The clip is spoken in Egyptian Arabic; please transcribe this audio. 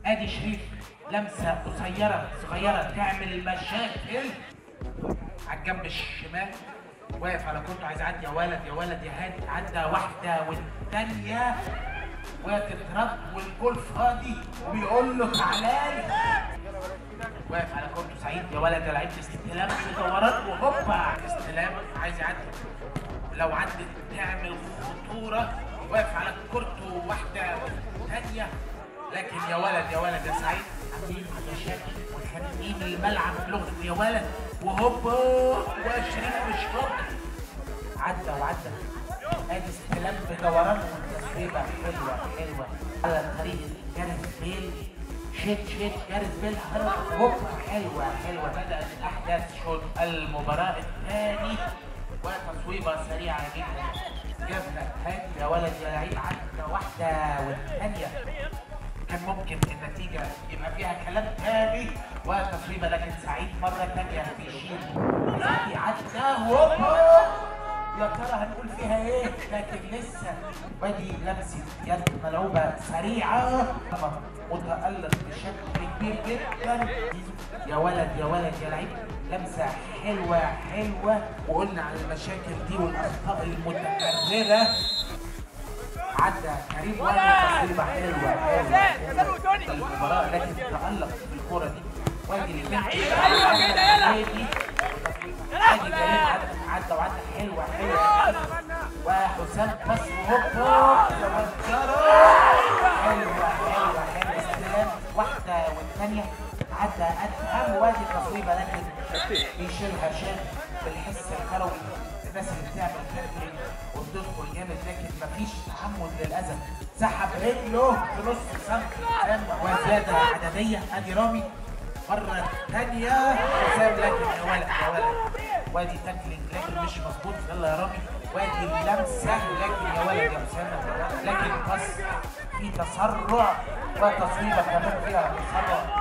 ادي شريف لمسه قصيره صغيره تعمل مشاكل على الجنب الشمال واقف على كورته عايز يعدي يا ولد يا ولد يا هادي عدى واحده والثانيه وتترد والجول فاضي وبيقول له تعالى واقف على كورته سعيد يا ولد يا لعيب استلام دورات وهوبا استلام عايز يعدي لو عدت تعمل خطوره واقف على كورته واحده والثانيه لكن يا ولد يا ولد يا سعيد عاملين مشاكل وخانقين الملعب لغز يا ولد وهوبا وشريف مش راضي عدى وعدى ادي استلام بدوران والتسويبه حلوه حلوه على طريق جاريث بيل شيت شيت جاريث بيل هوبا حلوه حلوه بدات الاحداث شوط المباراه الثاني وتصويبه سريعه جدا جابها هادي يا ولد يا لعيب عدى واحده والثانيه كان ممكن النتيجة يبقى فيها كلام تاني وتصويبة لكن سعيد مرة تانية بيشيل سعيد عدى هوبا يا ترى هنقول فيها ايه لكن لسه بدي لمسة يد ملعوبة سريعة متألق بشكل كبير جدا يا ولد يا ولد يا لعيب لمسة حلوة حلوة وقلنا على المشاكل دي والأخطاء المتكررة عدى كريم وانا تصويبه حلوه حلوه المباراه لكن تالق في الكوره دي وادي لبنت ايوه كده يلا ادي كريم عدى عدى وعدى حلوه حلوه وحسام بس هوبا حلوه حلوه حلوه استلام واحده والثانيه عدى ادهم وادي تصويبه لكن بيشيلها شاد بالحس الكروي الناس اللي بتعمل تاكلينج وبتدخل جامد لكن مفيش تحمل للاذى سحب رجله في نص سم وزياده عدديه ادي رامي مره ثانيه حسام لكن يا ولد يا ولد وادي تاكلينج لكن مش مظبوط يلا يا رامي وادي اللمسه لكن يا ولد يا اسامه لكن بس في تسرع وتصويبه كمان فيها تسرع